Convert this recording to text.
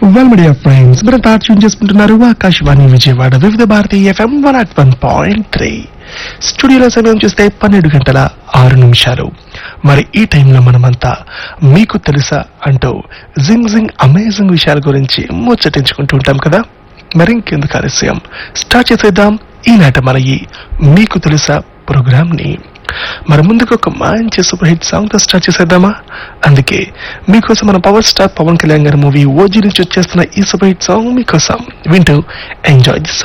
well media friends మీరు tune చేసుకుంటున్నారు Akashvani Vijayawada Vividh Bharati FM one at one point three స్టూడియోలో సమయం చూస్తే పన్నెండు గంటల ఆరు నిమిషాలు మరి ఈ టైంలో మనమంతా మీకు తెలుసా అంటూ జింగ్ జింగ్ అమేజింగ్ విషయాల గురించి ముచ్చటించుకుంటూ ఉంటాం కదా మరి ఇంకెందుకు ఆలస్యం స్టార్ట్ చేసేద్దాం ఈనాట మన ఈ మీకు తెలుసా ప్రోగ్రామ్ ని మరి ముందుకు ఒక మంచి సూపర్ హిట్ సాంగ్ తో స్టార్ట్ చేసేద్దామా అందుకే మీకోసం మన పవర్ స్టార్ పవన్ కళ్యాణ్ గారి మూవీ ఓజీ నుంచి వచ్చేస్తున్న ఈ సూపర్ హిట్ సాంగ్ మీకోసం వింటూ ఎంజాయ్ ది